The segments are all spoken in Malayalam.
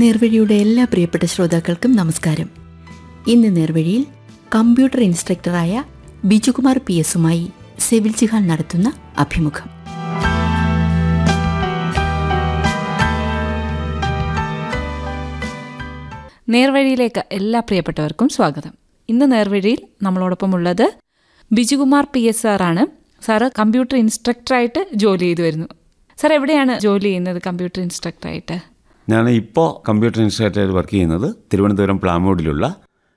നേർവഴിയുടെ എല്ലാ പ്രിയപ്പെട്ട ശ്രോതാക്കൾക്കും നമസ്കാരം ഇന്ന് നേർവഴിയിൽ കമ്പ്യൂട്ടർ ഇൻസ്ട്രക്ടറായ ബിജുകുമാർ പി എസുമായി സെവിൽ ജിഹാൻ നടത്തുന്ന അഭിമുഖം നേർവഴിയിലേക്ക് എല്ലാ പ്രിയപ്പെട്ടവർക്കും സ്വാഗതം ഇന്ന് നേർവഴിയിൽ നമ്മളോടൊപ്പം ഉള്ളത് ബിജുകുമാർ പി എസ് സാറാണ് സാറ് കമ്പ്യൂട്ടർ ഇൻസ്ട്രക്ടറായിട്ട് ജോലി ചെയ്തു വരുന്നു സാർ എവിടെയാണ് ജോലി ചെയ്യുന്നത് കമ്പ്യൂട്ടർ ഇൻസ്ട്രക്ടറായിട്ട് ഞാൻ ഇപ്പോൾ കമ്പ്യൂട്ടർ ഇൻസ്റ്റിറ്റ്യൂട്ടായിട്ട് വർക്ക് ചെയ്യുന്നത് തിരുവനന്തപുരം പ്ലാമോഡിലുള്ള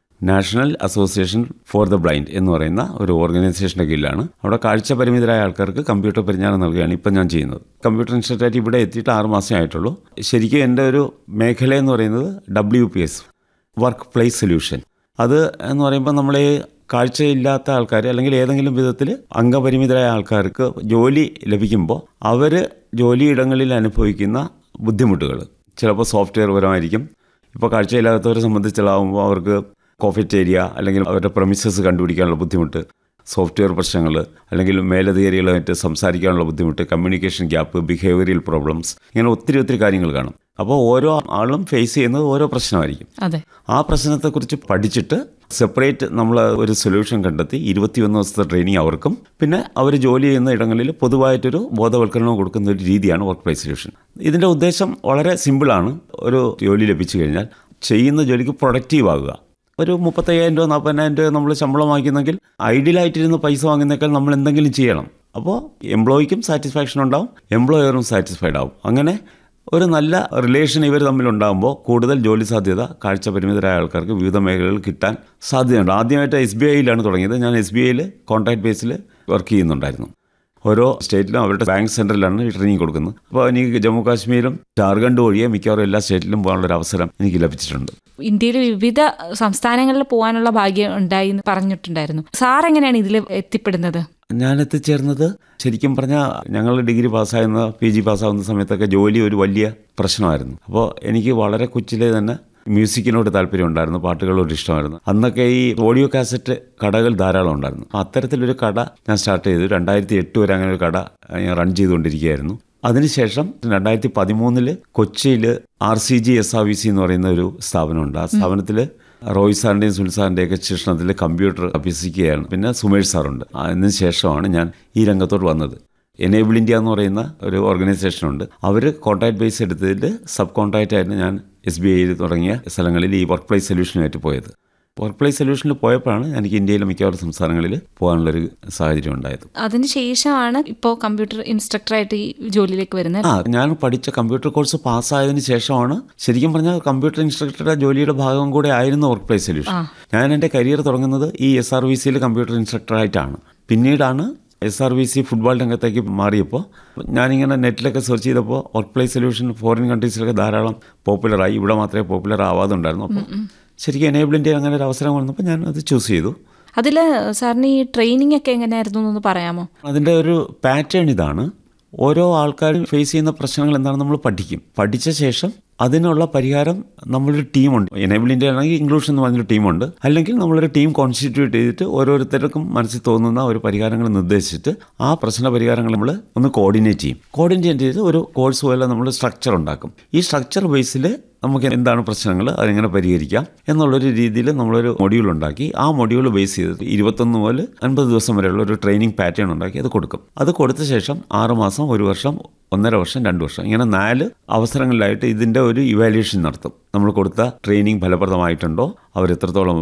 national association for the blind എന്ന് പറയുന്ന ഒരു ഓർഗനൈസേഷൻ്റെ കീഴിലാണ് അവിടെ കാഴ്ച പരിമിതരായ ആൾക്കാർക്ക് കമ്പ്യൂട്ടർ പരിജ്ഞാനം നൽകുകയാണ് ഇപ്പം ഞാൻ ചെയ്യുന്നത് കമ്പ്യൂട്ടർ ഇൻസ്റ്റിറ്റ്യൂട്ടായിട്ട് ഇവിടെ എത്തിയിട്ട് ആറ് മാസമേ ആയിട്ടുള്ളൂ ശരിക്കും എൻ്റെ ഒരു മേഖല എന്ന് പറയുന്നത് W P S work place solution അത് എന്ന് പറയുമ്പോൾ നമ്മൾ ഈ കാഴ്ചയില്ലാത്ത ആൾക്കാർ അല്ലെങ്കിൽ ഏതെങ്കിലും വിധത്തിൽ അംഗപരിമിതരായ ആൾക്കാർക്ക് ജോലി ലഭിക്കുമ്പോൾ അവർ ജോലിയിടങ്ങളിൽ അനുഭവിക്കുന്ന ബുദ്ധിമുട്ടുകൾ ചിലപ്പോൾ സോഫ്റ്റ്വെയർ പരമായിരിക്കും ഇപ്പോൾ കാഴ്ചയില്ലാത്തവരെ സംബന്ധിച്ചുള്ളാകുമ്പോൾ അവർക്ക് കോഫറ്റ് ഏരിയ അല്ലെങ്കിൽ അവരുടെ പ്രമിസസ് കണ്ടുപിടിക്കാനുള്ള ബുദ്ധിമുട്ട് സോഫ്റ്റ്വെയർ പ്രശ്നങ്ങൾ അല്ലെങ്കിൽ മേലധികാരികളുമായിട്ട് സംസാരിക്കാനുള്ള ബുദ്ധിമുട്ട് കമ്മ്യൂണിക്കേഷൻ ഗ്യാപ്പ് ബിഹേവിയറൽ പ്രോബ്ലംസ് ഇങ്ങനെ ഒത്തിരി ഒത്തിരി കാര്യങ്ങൾ കാണും അപ്പോൾ ഓരോ ആളും ഫേസ് ചെയ്യുന്നത് ഓരോ പ്രശ്നമായിരിക്കും അതെ ആ പ്രശ്നത്തെക്കുറിച്ച് പഠിച്ചിട്ട് സെപ്പറേറ്റ് നമ്മൾ ഒരു സൊല്യൂഷൻ കണ്ടെത്തി ഇരുപത്തിയൊന്ന് ദിവസത്തെ ട്രെയിനിങ് അവർക്കും പിന്നെ അവർ ജോലി ചെയ്യുന്ന ഇടങ്ങളിൽ പൊതുവായിട്ടൊരു ബോധവൽക്കരണം കൊടുക്കുന്ന ഒരു രീതിയാണ് വർക്ക് പ്ലേസ് സൊല്യൂഷൻ ഇതിൻ്റെ ഉദ്ദേശം വളരെ സിമ്പിളാണ് ഒരു ജോലി ലഭിച്ചു കഴിഞ്ഞാൽ ചെയ്യുന്ന ജോലിക്ക് പ്രൊഡക്റ്റീവ് ആകുക ഒരു മുപ്പത്തയ്യായിരം രൂപ നാൽപ്പതിനായിരം രൂപ നമ്മൾ ശമ്പളം വാങ്ങിക്കുന്നെങ്കിൽ ഐഡിയലായിട്ടിരുന്ന് പൈസ വാങ്ങുന്നേക്കാൾ നമ്മൾ എന്തെങ്കിലും ചെയ്യണം അപ്പോൾ എംപ്ലോയിക്കും സാറ്റിസ്ഫാക്ഷൻ ഉണ്ടാവും എംപ്ലോയറും സാറ്റിസ്ഫൈഡ് ആവും അങ്ങനെ ഒരു നല്ല റിലേഷൻ ഇവർ തമ്മിലുണ്ടാകുമ്പോൾ കൂടുതൽ ജോലി സാധ്യത കാഴ്ച പരിമിതരായ ആൾക്കാർക്ക് വിവിധ മേഖലകളിൽ കിട്ടാൻ സാധ്യതയുണ്ട് ആദ്യമായിട്ട് എസ് ബി ഐയിലാണ് തുടങ്ങിയത് ഞാൻ എസ് ബി ഐയിൽ കോൺട്രാക്ട് ബേസിൽ വർക്ക് ചെയ്യുന്നുണ്ടായിരുന്നു ഓരോ സ്റ്റേറ്റിലും അവരുടെ ബാങ്ക് സെൻറ്ററിലാണ് ഈ ട്രെയിനിങ് കൊടുക്കുന്നത് അപ്പോൾ എനിക്ക് ജമ്മു കാശ്മീരും ജാർഖണ്ഡ് ഒഴികെ മിക്കവാറും എല്ലാ സ്റ്റേറ്റിലും പോകാനുള്ള ഒരു അവസരം എനിക്ക് ലഭിച്ചിട്ടുണ്ട് ഇന്ത്യയിലെ വിവിധ സംസ്ഥാനങ്ങളിൽ പോകാനുള്ള ഭാഗ്യം ഉണ്ടായി എന്ന് പറഞ്ഞിട്ടുണ്ടായിരുന്നു സാർ എങ്ങനെയാണ് ഇതിൽ എത്തിപ്പെടുന്നത് ഞാൻ എത്തിച്ചേർന്നത് ശരിക്കും പറഞ്ഞാൽ ഞങ്ങൾ ഡിഗ്രി പാസ്സാകുന്ന പി ജി പാസ്സാകുന്ന സമയത്തൊക്കെ ജോലി ഒരു വലിയ പ്രശ്നമായിരുന്നു അപ്പോൾ എനിക്ക് വളരെ കൊച്ചിലെ തന്നെ മ്യൂസിക്കിനോട് താല്പര്യം ഉണ്ടായിരുന്നു പാട്ടുകളോട് ഇഷ്ടമായിരുന്നു അന്നൊക്കെ ഈ ഓഡിയോ കാസറ്റ് കടകൾ ധാരാളം ഉണ്ടായിരുന്നു അപ്പോൾ അത്തരത്തിലൊരു കട ഞാൻ സ്റ്റാർട്ട് ചെയ്തു രണ്ടായിരത്തി എട്ട് വരെ അങ്ങനെ ഒരു കട ഞാൻ റൺ ചെയ്തുകൊണ്ടിരിക്കുകയായിരുന്നു അതിനുശേഷം രണ്ടായിരത്തി പതിമൂന്നില് കൊച്ചിയിൽ R C G S R V C എന്ന് പറയുന്ന ഒരു സ്ഥാപനമുണ്ട് ആ സ്ഥാപനത്തിൽ റോയ് സാറിൻ്റെയും സുനിൽ സാറിൻ്റെയൊക്കെ ശിക്ഷണത്തിൽ കമ്പ്യൂട്ടർ അഭ്യസിക്കുകയാണ് പിന്നെ സുമേഷ് സാറുണ്ട് അതിന് ശേഷമാണ് ഞാൻ ഈ രംഗത്തോട്ട് വന്നത് എനേബിൾ ഇന്ത്യ എന്ന് പറയുന്ന ഒരു ഓർഗനൈസേഷനുണ്ട് അവർ കോൺട്രാക്ട് ബേസ് എടുത്തതിൽ സബ് കോൺട്രാക്റ്റ് ആയിരുന്നു ഞാൻ എസ് ബി ഐയിൽ തുടങ്ങിയ സ്ഥലങ്ങളിൽ ഈ വർക്ക് പ്ലേസ് സൊല്യൂഷനുമായിട്ട് പോയത് വർക്ക് പ്ലേസ് സൊല്യൂഷനിൽ പോയപ്പോഴാണ് എനിക്ക് ഇന്ത്യയിലെ മിക്കവാറും സംസ്ഥാനങ്ങളിൽ പോകാനുള്ളൊരു സാഹചര്യം ഉണ്ടായത് അതിനുശേഷമാണ് ഇപ്പോൾ കമ്പ്യൂട്ടർ ഇൻസ്ട്രക്ടറായിട്ട് ഈ ജോലിയിലേക്ക് വരുന്നത് ആ ഞാൻ പഠിച്ച കമ്പ്യൂട്ടർ കോഴ്സ് പാസ്സായതിനു ശേഷമാണ് ശരിക്കും പറഞ്ഞാൽ കമ്പ്യൂട്ടർ ഇൻസ്ട്രക്ടറുടെ ജോലിയുടെ ഭാഗം കൂടെ ആയിരുന്നു വർക്ക് പ്ലേസ് സൊല്യൂഷൻ ഞാൻ എൻ്റെ കരിയർ തുടങ്ങുന്നത് ഈ എസ് ആർ വി സിയിൽ കമ്പ്യൂട്ടർ ഇൻസ്ട്രക്ടറായിട്ടാണ് പിന്നീടാണ് S R V C football രംഗത്തേക്ക് മാറിയപ്പോൾ ഞാനിങ്ങനെ നെറ്റിലൊക്കെ സെർച്ച് ചെയ്തപ്പോൾ വർക്ക് പ്ലേസ് സൊല്യൂഷൻ ഫോറിൻ കൺട്രീസിലൊക്കെ ധാരാളം പോപ്പുലറായി ഇവിടെ മാത്രമേ പോപ്പുലർ ആവാതുണ്ടായിരുന്നു അപ്പോൾ ശരിക്കും എനേബിൾ ഇന്ത്യ അങ്ങനെ ഒരു അവസരം വന്നപ്പോൾ ഞാൻ അത് ചൂസ് ചെയ്തു അതിൽ സാറിന് ഈ ട്രെയിനിങ് ഒക്കെ എങ്ങനെയായിരുന്നു എന്നൊന്ന് പറയാമോ അതിൻ്റെ ഒരു പാറ്റേൺ ഇതാണ് ഓരോ ആൾക്കാരും ഫേസ് ചെയ്യുന്ന പ്രശ്നങ്ങൾ എന്താണെന്ന് നമ്മൾ പഠിക്കും പഠിച്ച ശേഷം അതിനുള്ള പരിഹാരം നമ്മളൊരു ടീമുണ്ട് എനേബിൾ ഇന്ത്യ ആണെങ്കിൽ ഇംഗ്ലീഷ് എന്ന് പറഞ്ഞൊരു ടീമുണ്ട് അല്ലെങ്കിൽ നമ്മളൊരു ടീം കോൺസ്റ്റിറ്റ്യൂട്ട് ചെയ്തിട്ട് ഓരോരുത്തർക്കും മനസ്സിൽ തോന്നുന്ന ഒരു പരിഹാരങ്ങൾ നിർദ്ദേശിച്ചിട്ട് ആ പ്രശ്ന പരിഹാരങ്ങൾ നമ്മൾ ഒന്ന് കോർഡിനേറ്റ് ചെയ്യും കോർഡിനേറ്റ് ചെയ്ത് ഒരു കോഴ്സ് പോലെ നമ്മൾ സ്ട്രക്ചർ ഉണ്ടാക്കും ഈ സ്ട്രക്ചർ ബേസിൽ നമുക്ക് എന്താണ് പ്രശ്നങ്ങൾ അതെങ്ങനെ പരിഹരിക്കാം എന്നുള്ളൊരു രീതിയിൽ നമ്മളൊരു മൊഡ്യൂൾ ഉണ്ടാക്കി ആ മൊഡ്യൂൾ ബേസ് ചെയ്ത് ഇരുപത്തൊന്ന് മുതൽ അൻപത് ദിവസം വരെയുള്ള ഒരു ട്രെയിനിങ് പാറ്റേൺ ഉണ്ടാക്കി അത് കൊടുക്കും അത് കൊടുത്ത ശേഷം ആറ് മാസം ഒരു വർഷം ഒന്നര വർഷം രണ്ട് വർഷം ഇങ്ങനെ നാല് അവസരങ്ങളിലായിട്ട് ഇതിൻ്റെ ഒരു ഇവാലുവേഷൻ നടത്തും നമ്മൾ കൊടുത്ത ട്രെയിനിങ് ഫലപ്രദമായിട്ടുണ്ടോ അവർ എത്രത്തോളം